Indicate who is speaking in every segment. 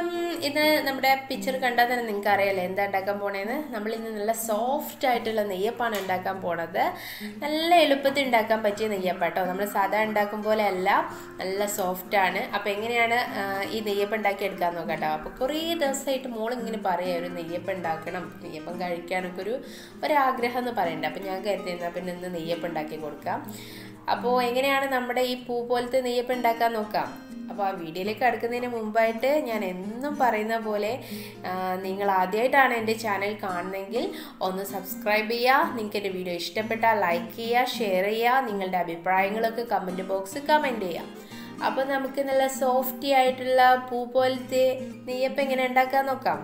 Speaker 1: അപ്പം ഇത് നമ്മുടെ പിക്ചർ കണ്ടാൽ തന്നെ നിങ്ങൾക്ക് അറിയാലോ എന്താ ഉണ്ടാക്കാൻ പോണേന്ന് നമ്മൾ ഇന്ന് നല്ല സോഫ്റ്റ് ആയിട്ടുള്ള നെയ്യപ്പാണ് ഉണ്ടാക്കാൻ പോണത് നല്ല എളുപ്പത്തിൽ ഉണ്ടാക്കാൻ പറ്റിയ നെയ്യപ്പം കേട്ടോ നമ്മൾ സാധാ ഉണ്ടാക്കും പോലെ അല്ല നല്ല സോഫ്റ്റ് ആണ് അപ്പോൾ എങ്ങനെയാണ് ആ, ഈ നെയ്യപ്പം ഉണ്ടാക്കി എടുക്കാൻ നോക്കാം കേട്ടോ അപ്പോൾ കുറേ ദിവസമായിട്ട് മോൾ ഇങ്ങനെ പറയാം ഒരു നെയ്യപ്പം ഉണ്ടാക്കണം നെയ്യപ്പം കഴിക്കാനൊക്കെ ഒരു ഒരാഗ്രഹം എന്ന് പറയണ്ട അപ്പം ഞാൻ കരുതിയിരുന്ന പിന്നെ ഇന്ന് നെയ്യപ്പം ഉണ്ടാക്കി കൊടുക്കാം അപ്പോൾ എങ്ങനെയാണ് നമ്മുടെ ഈ പൂ പോലത്തെ നെയ്യപ്പം ഉണ്ടാക്കാൻ നോക്കാം അപ്പോൾ ആ വീഡിയോയിലേക്ക് അടുക്കുന്നതിന് മുമ്പായിട്ട് ഞാൻ എന്നും പറയുന്ന പോലെ ആ, നിങ്ങൾ ആദ്യമായിട്ടാണ് എൻ്റെ ചാനൽ കാണുന്നതെങ്കിൽ ഒന്ന് സബ്സ്ക്രൈബ് ചെയ്യുക നിങ്ങൾക്ക് എൻ്റെ വീഡിയോ ഇഷ്ടപ്പെട്ടാൽ ലൈക്ക് ചെയ്യുക ഷെയർ ചെയ്യുക നിങ്ങളുടെ അഭിപ്രായങ്ങളൊക്കെ കമൻറ്റ് ബോക്സിൽ കമൻറ്റ് ചെയ്യുക അപ്പോൾ നമുക്ക് നല്ല സോഫ്റ്റി ആയിട്ടുള്ള പൂ പോലത്തെ നെയ്യപ്പം എങ്ങനെ ഉണ്ടാക്കാൻ നോക്കാം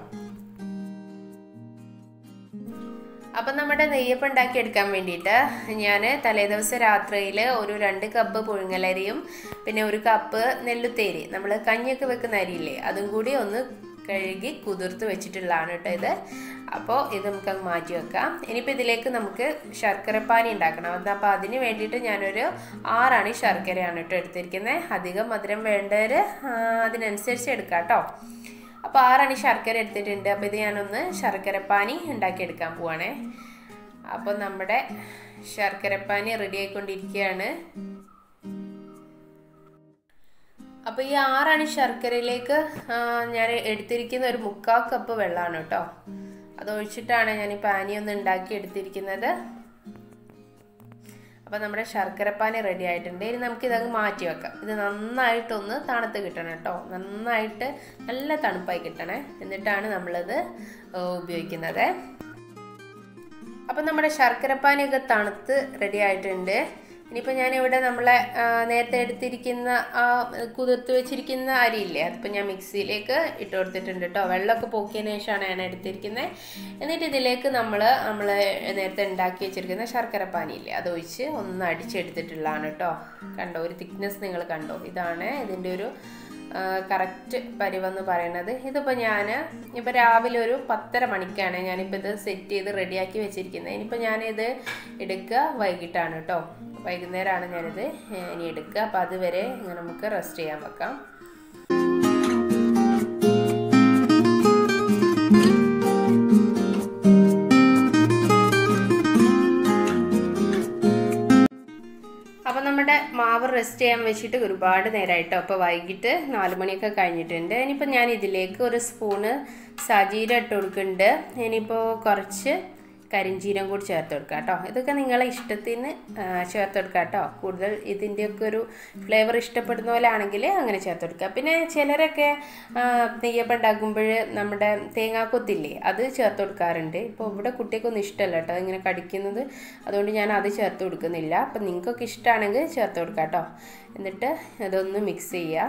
Speaker 1: അപ്പം നമ്മുടെ നെയ്യപ്പം ഉണ്ടാക്കി എടുക്കാൻ വേണ്ടിയിട്ട് ഞാൻ തലേദിവസം രാത്രിയിൽ ഒരു രണ്ട് കപ്പ് പുഴുങ്ങലരിയും പിന്നെ ഒരു കപ്പ് നെല്ലുത്തേരി നമ്മൾ കഞ്ഞിയൊക്കെ വെക്കുന്ന അരിയില്ലേ അതും കൂടി ഒന്ന് കഴുകി കുതിർത്ത് വെച്ചിട്ടുള്ളതാണ് കേട്ടോ ഇത് അപ്പോൾ ഇത് നമുക്ക് അങ്ങ് മാറ്റി വെക്കാം ഇനിയിപ്പോൾ ഇതിലേക്ക് നമുക്ക് ശർക്കരപ്പാനി ഉണ്ടാക്കണം അത് അപ്പോൾ അതിന് വേണ്ടിയിട്ട് ഞാനൊരു ആറാണ് ശർക്കരയാണ് കേട്ടോ എടുത്തിരിക്കുന്നത് അധികം മധുരം വേണ്ടവർ അതിനനുസരിച്ച് എടുക്കാം കേട്ടോ അപ്പോൾ ആറണി ശർക്കര എടുത്തിട്ടുണ്ട് അപ്പോൾ ഇത് ഞാനൊന്ന് ശർക്കരപ്പാനി ഉണ്ടാക്കിയെടുക്കാൻ പോവാണേ അപ്പോൾ നമ്മുടെ ശർക്കരപ്പാനി റെഡി ആയിക്കൊണ്ടിരിക്കുകയാണ് അപ്പോൾ ഈ ആറണി ശർക്കരയിലേക്ക് ആ, ഞാൻ എടുത്തിരിക്കുന്ന ഒരു മുക്കാൽ കപ്പ് വെള്ളമാണ് കേട്ടോ അത് ഒഴിച്ചിട്ടാണ് ഞാൻ ഈ പാനി ഒന്ന് ഉണ്ടാക്കി എടുത്തിരിക്കുന്നത് അപ്പോൾ നമ്മുടെ ശർക്കരപ്പാനി റെഡി ആയിട്ടുണ്ട് ഇനി നമുക്ക് ഇതങ്ങ് മാറ്റി വെക്കാം ഇത് നന്നായിട്ടൊന്ന് തണുത്ത് കിട്ടണം കേട്ടോ നന്നായിട്ട് നല്ല തണുപ്പായി കിട്ടണേ എന്നിട്ടാണ് നമ്മളിത് ഉപയോഗിക്കുന്നത് അപ്പം നമ്മുടെ ശർക്കരപ്പാനിയൊക്കെ തണുത്ത് റെഡി ആയിട്ടുണ്ട് ഇനിയിപ്പോൾ ഞാനിവിടെ നമ്മളെ ആ, നേരത്തെ എടുത്തിരിക്കുന്ന ആ കുതിർത്ത് വെച്ചിരിക്കുന്ന അരിയില്ലേ അതിപ്പോൾ ഞാൻ മിക്സിയിലേക്ക് ഇട്ട് കൊടുത്തിട്ടുണ്ട് കേട്ടോ വെള്ളമൊക്കെ പോക്കിയതിന് ശേഷമാണ് ഞാൻ എടുത്തിരിക്കുന്നത് എന്നിട്ട് ഇതിലേക്ക് നമ്മൾ നമ്മൾ നേരത്തെ ഉണ്ടാക്കി വെച്ചിരിക്കുന്ന ശർക്കരപ്പാനിയില്ലേ അത് ഒഴിച്ച് ഒന്ന് അടിച്ചെടുത്തിട്ടുള്ളതാണ് കേട്ടോ കണ്ടോ ഒരു തിക്നെസ് നിങ്ങൾ കണ്ടോ ഇതാണ് ഇതിൻ്റെ ഒരു കറക്റ്റ് പരിവെന്ന് പറയുന്നത് ഇതിപ്പോൾ ഞാൻ ഇപ്പോൾ രാവിലെ ഒരു പത്തര മണിക്കാണ് ഞാനിപ്പോൾ ഇത് സെറ്റ് ചെയ്ത് റെഡിയാക്കി വെച്ചിരിക്കുന്നത് ഇനിയിപ്പോൾ ഞാനിത് എടുക്കുക വൈകിട്ടാണ് കേട്ടോ വൈകുന്നേരമാണ് ഞാനിത് ഇനി എടുക്കുക അപ്പോൾ അതുവരെ ഇങ്ങനെ നമുക്ക് റെസ്റ്റ് ചെയ്യാൻ വെക്കാം അപ്പോൾ നമ്മുടെ മാവ് റെസ്റ്റ് ചെയ്യാൻ വെച്ചിട്ട് ഒരുപാട് നേരമായിട്ടോ അപ്പോൾ വൈകിട്ട് നാല് മണിയൊക്കെ കഴിഞ്ഞിട്ടുണ്ട് ഇനിയിപ്പോൾ ഞാൻ ഇതിലേക്ക് ഒരു സ്പൂണ് സജീര ഇട്ട് കൊടുക്കുന്നുണ്ട് ഇനിയിപ്പോൾ കുറച്ച് കരിഞ്ചീരം കൂടി ചേർത്ത് കൊടുക്കുക കേട്ടോ ഇതൊക്കെ നിങ്ങളെ ഇഷ്ടത്തിന് ആ, ചേർത്ത് കൊടുക്കുക കേട്ടോ കൂടുതൽ ഇതിൻ്റെയൊക്കെ ഒരു ഫ്ലേവർ ഇഷ്ടപ്പെടുന്ന പോലെ ആണെങ്കിൽ അങ്ങനെ ചേർത്ത് കൊടുക്കുക പിന്നെ ചിലരൊക്കെ ആ, നെയ്യപ്പം ഉണ്ടാക്കുമ്പോൾ നമ്മുടെ തേങ്ങാക്കൊത്തില്ലേ അത് ചേർത്ത് കൊടുക്കാറുണ്ട് ഇപ്പോൾ ഇവിടെ കുട്ടികൾക്കൊന്നും ഇഷ്ടമല്ല കേട്ടോ ഇങ്ങനെ കടിക്കുന്നത് അതുകൊണ്ട് ഞാൻ അത് ചേർത്ത് കൊടുക്കുന്നില്ല അപ്പം നിങ്ങൾക്കൊക്കെ ഇഷ്ടമാണെങ്കിൽ ചേർത്ത് കൊടുക്കുക കേട്ടോ എന്നിട്ട് അതൊന്ന് മിക്സ് ചെയ്യുക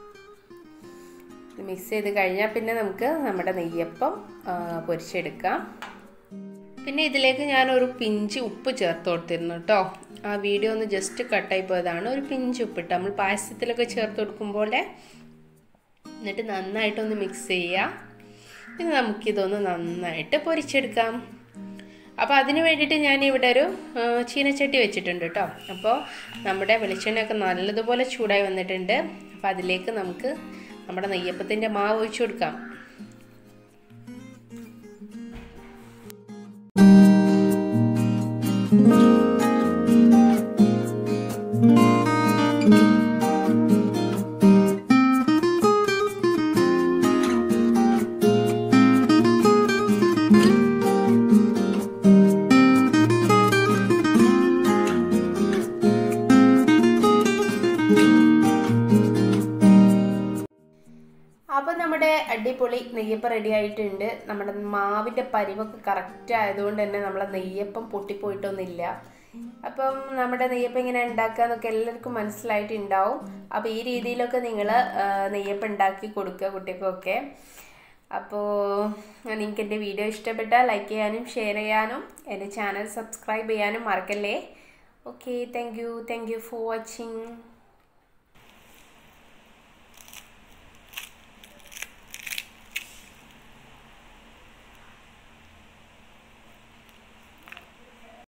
Speaker 1: മിക്സ് ചെയ്ത് കഴിഞ്ഞാൽ പിന്നെ നമുക്ക് നമ്മുടെ നെയ്യപ്പം ആ, പൊരിച്ചെടുക്കാം പിന്നെ ഇതിലേക്ക് ഞാൻ ഒരു പിഞ്ച് ഉപ്പ് ചേർത്ത് കൊടുത്തിരുന്നു കേട്ടോ ആ വീഡിയോ ഒന്ന് ജസ്റ്റ് കട്ടായി പോയതാണ് ഒരു പിഞ്ച് ഉപ്പിട്ട് നമ്മൾ പായസത്തിലൊക്കെ ചേർത്ത് കൊടുക്കുമ്പോൾ എന്നിട്ട് നന്നായിട്ടൊന്ന് മിക്സ് ചെയ്യുക ഇനി നമുക്കിതൊന്ന് നന്നായിട്ട് പൊരിച്ചെടുക്കാം അപ്പോൾ അതിന് വേണ്ടിയിട്ട് ഞാൻ ഇവിടെ ഒരു ആ, ചീനച്ചട്ടി വെച്ചിട്ടുണ്ട് കേട്ടോ അപ്പോൾ നമ്മുടെ വെളിച്ചെണ്ണയൊക്കെ നല്ലതുപോലെ ചൂടായി വന്നിട്ടുണ്ട് അപ്പോൾ അതിലേക്ക് നമുക്ക് നമ്മുടെ നെയ്യപ്പത്തിൻ്റെ മാവ് ഒഴിച്ചു കൊടുക്കാം അപ്പോൾ നമ്മുടെ അടിപൊളി നെയ്യപ്പം റെഡി ആയിട്ടുണ്ട് നമ്മുടെ മാവിൻ്റെ പരിവൊക്കെ കറക്റ്റ് ആയതുകൊണ്ട് തന്നെ നമ്മളെ നെയ്യപ്പം പൊട്ടിപ്പോയിട്ടൊന്നുമില്ല അപ്പം നമ്മുടെ നെയ്യപ്പം ഇങ്ങനെ ഉണ്ടാക്കുക എന്നൊക്കെ എല്ലാവർക്കും മനസ്സിലായിട്ടുണ്ടാവും അപ്പോൾ ഈ രീതിയിലൊക്കെ നിങ്ങൾ നെയ്യപ്പം ഉണ്ടാക്കി കൊടുക്കുക കുട്ടികൾക്കൊക്കെ അപ്പോൾ നിങ്ങൾക്ക് എൻ്റെ വീഡിയോ ഇഷ്ടപ്പെട്ടാൽ ലൈക്ക് ചെയ്യാനും ഷെയർ ചെയ്യാനും എൻ്റെ ചാനൽ സബ്സ്ക്രൈബ് ചെയ്യാനും മറക്കല്ലേ okay thank you thank you for watching